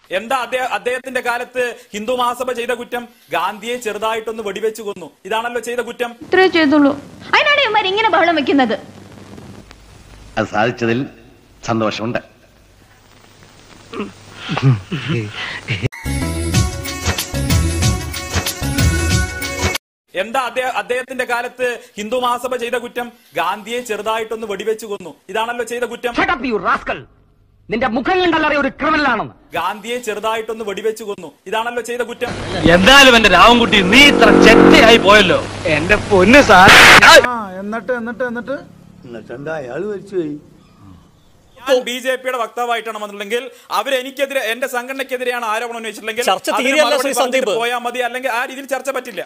എന്താ അദ്ദേഹം അദ്ദേഹത്തിന്റെ കാലത്ത് ഹിന്ദു മഹാസഭ ചെയ്ത കുറ്റം ഗാന്ധിയെ ചെറുതായിട്ടൊന്ന് വെടിവെച്ച് കൊന്നു ഇതാണല്ലോ ചെയ്ത കുറ്റം ഇത്രേ ചെയ്തുള്ളൂ അതിനാണ് ഇവന്മാർ ഇങ്ങനെ ബഹളം വെക്കുന്നത് അത് സാധിച്ചതിൽ സന്തോഷമുണ്ട് എന്താ അദ്ദേഹം അദ്ദേഹത്തിന്റെ കാലത്ത് ഹിന്ദു മഹാസഭ ചെയ്ത കുറ്റം ഗാന്ധിയെ ചെറുതായിട്ടൊന്ന് വെടിവെച്ച് കൊന്നു ഇതാണല്ലോ ചെയ്ത കുറ്റം നിന്റെ മുഖം കണ്ടല്ലറിയ ഒരു ക്രിമിനൽ ആണെന്ന് ഗാന്ധിയെ ചെറുതായിട്ടൊന്ന് വെടിവെച്ച് കൊന്നു ഇതാണല്ലോ ചെയ്ത കുറ്റം എന്തായാലും എന്റെ രാവൻകുട്ടി നീ ഇത്ര ചെറ്റയായി പോയല്ലോ എന്റെ പൊന്ന് സാർ എന്നിട്ട് എന്നിട്ട് എന്നിട്ട് ഞാൻ ബി ജെ പിയുടെ വക്താവായിട്ടാണ് വന്നിട്ടുണ്ടെങ്കിൽ അവർ എനിക്കെതിരെ എന്റെ സംഘടനയ്ക്കെതിരെയാണ് ആരോപണം ഉന്നയിച്ചിട്ടുണ്ടെങ്കിൽ ചർച്ച അതിന് തീരെയല്ല മറുപടി ശ്രീ സന്ദീപ്. പറഞ്ഞിട്ട് പോയാൽ മതി അല്ലെങ്കിൽ ആ രീതിയിൽ ചർച്ച പറ്റില്ല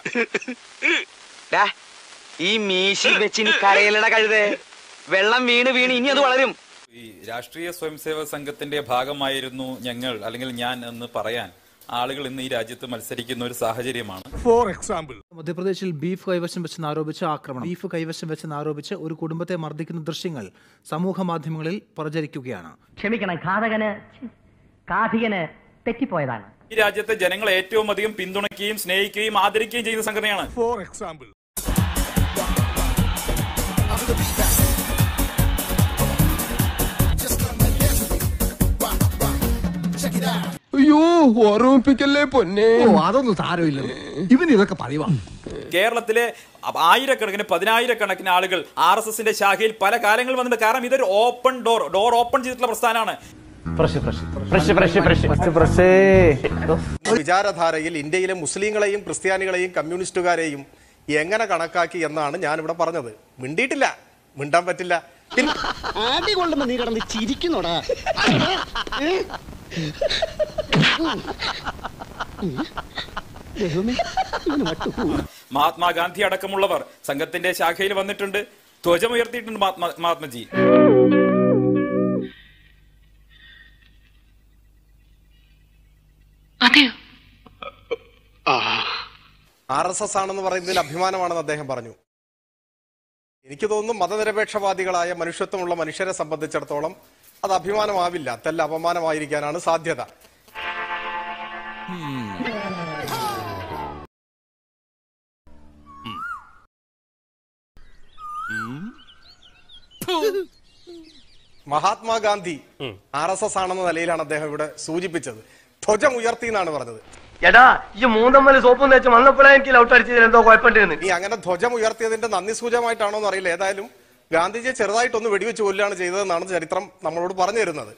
ഈ മീശി വെച്ച് ഇനി കരയിലട കഴുതേ വെള്ളം വീണ് വീണ് ഇനി അത് വളരും ഈ രാഷ്ട്രീയ സ്വയംസേവക സംഘത്തിന്റെ ഭാഗമായിരുന്നു ഞങ്ങൾ അല്ലെങ്കിൽ ഞാൻ എന്ന് പറയാൻ ആളുകൾ ഇന്ന് ഈ രാജ്യത്ത് മത്സരിക്കുന്ന ഒരു സാഹചര്യമാണ് മധ്യപ്രദേശിൽ ബീഫ് കൈവശം വെച്ചെന്ന് ആരോപിച്ച് ആക്രമണം ബീഫ് കൈവശം വെച്ചെന്ന് ആരോപിച്ച് ഒരു കുടുംബത്തെ മർദ്ദിക്കുന്ന ദൃശ്യങ്ങൾ സമൂഹ മാധ്യമങ്ങളിൽ പ്രചരിക്കുകയാണ് ക്ഷമിക്കണം ഘാതകന് കാഥികന് തെറ്റിപ്പോയതാണ് ഈ രാജ്യത്തെ ജനങ്ങളെ ഏറ്റവും അധികം പിന്തുണയ്ക്കുകയും സ്നേഹിക്കുകയും ആദരിക്കുകയും ചെയ്യുന്ന സംഘടനയാണ് അയ്യോ ഓർമ്മിപ്പിക്കല്ലേ പൊന്നെ അതൊന്നും സാരമില്ല ഇവൻ ഇതൊക്കെ പറയുവാ കേരളത്തിലെ ആയിരക്കണക്കിന് പതിനായിരക്കണക്കിന് ആളുകൾ ആർ എസ് എസിന്റെ ശാഖയിൽ പല കാലങ്ങൾ വന്നിട്ട് കാരണം ഇതൊരു ഓപ്പൺ ഡോർ ഡോർ ഓപ്പൺ ചെയ്തിട്ടുള്ള പ്രസ്ഥാനമാണ് വിചാരധാരയിൽ ഇന്ത്യയിലെ മുസ്ലിങ്ങളെയും ക്രിസ്ത്യാനികളെയും കമ്മ്യൂണിസ്റ്റുകാരെയും എങ്ങനെ കണക്കാക്കി എന്നാണ് ഞാൻ ഇവിടെ പറഞ്ഞത് മിണ്ടിയിട്ടില്ല മിണ്ടാൻ പറ്റില്ല പിന്നെ ആദ്യം കൊള്ളുമ്പോ നീ കിടന്ന് ചിരിക്കുന്നോടാ ദൈവമേ ഇവന് വട്ടു മഹാത്മാഗാന്ധി അടക്കമുള്ളവർ സംഘത്തിന്റെ ശാഖയിൽ വന്നിട്ടുണ്ട് ധ്വജമുയർത്തിയിട്ടുണ്ട് Mahatma Mahatmaji R S S ആണെന്ന് പറയുന്നതിൽ അഭിമാനമാണെന്ന് അദ്ദേഹം പറഞ്ഞു എനിക്ക് തോന്നുന്നു മതനിരപേക്ഷവാദികളായ മനുഷ്യത്വമുള്ള മനുഷ്യരെ സംബന്ധിച്ചിടത്തോളം അത് അഭിമാനമാവില്ല തെല്ല അപമാനമായിരിക്കാനാണ് സാധ്യത മഹാത്മാഗാന്ധി ആർ എസ് എസ് ആണെന്ന നിലയിലാണ് അദ്ദേഹം ഇവിടെ സൂചിപ്പിച്ചത് ധ്വജം ഉയർത്തി എന്നാണ് പറഞ്ഞത് എടാ ഈ മൂന്നമ്മല് സോപ്പും തേച്ച് വന്നപ്പോഴേ എനിക്ക് ലൗട്ട് അടിച്ചതിൽ എന്തോ കുഴപ്പമുണ്ടെന്ന് ഈ അങ്ങനെ ധ്വജം ഉയർത്തിയതിന്റെ നന്ദി സൂചകമായിട്ടാണോ എന്ന് അറിയില്ല ഏതായാലും ഗാന്ധിജിയെ ചെറുതായിട്ടൊന്ന് വെടിവെച്ച് കൊല്ലുകയാണ് ചെയ്തതെന്നാണ് ചരിത്രം നമ്മളോട് പറഞ്ഞു തരുന്നത്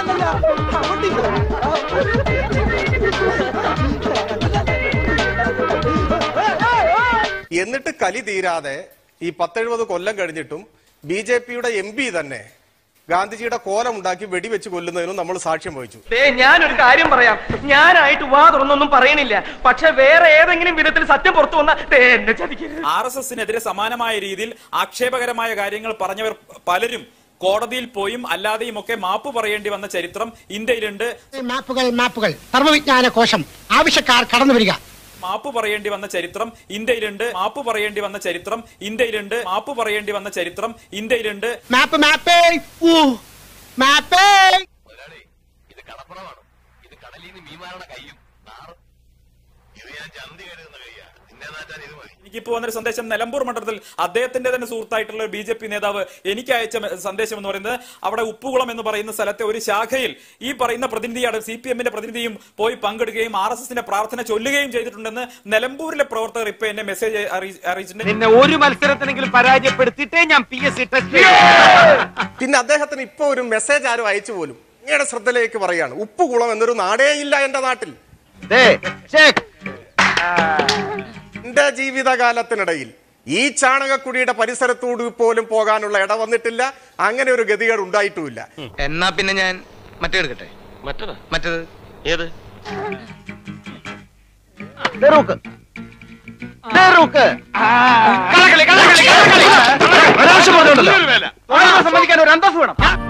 എന്നിട്ട് കലി തീരാതെ ഈ പത്തെഴുപത് കൊല്ലം കഴിഞ്ഞിട്ടും ബി ജെ പിയുടെ എം പി തന്നെ ഗാന്ധിജിയുടെ കോലം ഉണ്ടാക്കി വെടിവെച്ച് കൊല്ലുന്നതിനും നമ്മൾ സാക്ഷ്യം വഹിച്ചു ഞാനൊരു കാര്യം പറയാം ഞാനായിട്ട് വാ തുറന്നൊന്നും പറയണില്ല പക്ഷെ വേറെ ഏതെങ്കിലും വിധത്തിൽ സത്യം പുറത്തു വന്ന എന്നെ ചതിക്കരുത് ആർ എസ് എസിനെതിരെ സമാനമായ രീതിയിൽ ആക്ഷേപകരമായ കാര്യങ്ങൾ പറഞ്ഞവർ പലരും കോടതിയിൽ പോയും അല്ലാതെയും ഒക്കെ മാപ്പ് പറയേണ്ടി വന്ന ചരിത്രം ഇന്ത്യയിലുണ്ട് മാപ്പുകൾ മാപ്പുകൾ സർവവിജ്ഞാന കോശം ആവശ്യക്കാർ കടന്നു വരിക മാപ്പ് പറയേണ്ടി വന്ന ചരിത്രം ഇന്ത്യയിലുണ്ട് മാപ്പ് പറയേണ്ടി വന്ന ചരിത്രം ഇന്ത്യയിലുണ്ട് മാപ്പ് പറയേണ്ടി വന്ന ചരിത്രം ഇന്ത്യയിലുണ്ട് മാപ്പ് മാപ്പേ ഊ മാപ്പേ എനിക്കിപ്പോ വന്നൊരു സന്ദേശം നിലമ്പൂർ മണ്ഡലത്തിൽ അദ്ദേഹത്തിന്റെ തന്നെ സുഹൃത്തായിട്ടുള്ള ബി ജെ പി നേതാവ് എനിക്ക് അയച്ച മെ- സന്ദേശം എന്ന് പറയുന്നത് അവിടെ ഉപ്പുകുളം എന്ന് പറയുന്ന സ്ഥലത്തെ ഒരു ശാഖയിൽ ഈ പറയുന്ന പ്രതിനിധിയാണ് സി പി എമ്മിന്റെ പ്രതിനിധിയും പോയി പങ്കെടുക്കുകയും ആർ എസ് എസിന്റെ പ്രാർത്ഥന ചൊല്ലുകയും ചെയ്തിട്ടുണ്ടെന്ന് നിലമ്പൂരിലെ പ്രവർത്തകർ ഇപ്പൊ എന്നെ മെസ്സേജ് അറിയിച്ചിട്ടുണ്ട് നിന്നെ ഒരു മത്സരത്തിനെങ്കിലും പരാജയപ്പെടുത്തിയിട്ടേ ഞാൻ പി എസ് സി ടെസ്റ്റ് പിന്നെ അദ്ദേഹത്തിന് ഇപ്പൊ ഒരു മെസ്സേജ് ആരും അയച്ചു പോലും ഇങ്ങനെ ശ്രദ്ധയിലേക്ക് പറയാണ് ഉപ്പുകുളം എന്നൊരു നാടേ ഇല്ല എന്റെ നാട്ടിൽ എന്റെ ജീവിതകാലത്തിനിടയിൽ ഈ ചാണകക്കുടിയുടെ പരിസരത്തോട് പോലും പോകാനുള്ള ഇട വന്നിട്ടില്ല അങ്ങനെ ഒരു ഗതികേട് ഉണ്ടായിട്ടുമില്ല എന്നാ പിന്നെ ഞാൻ മറ്റേ എടുക്കട്ടെ മറ്റേത് മറ്റേത് ഏത് സമ്മതിക്കാൻ ഒരു അന്തസ് വേണം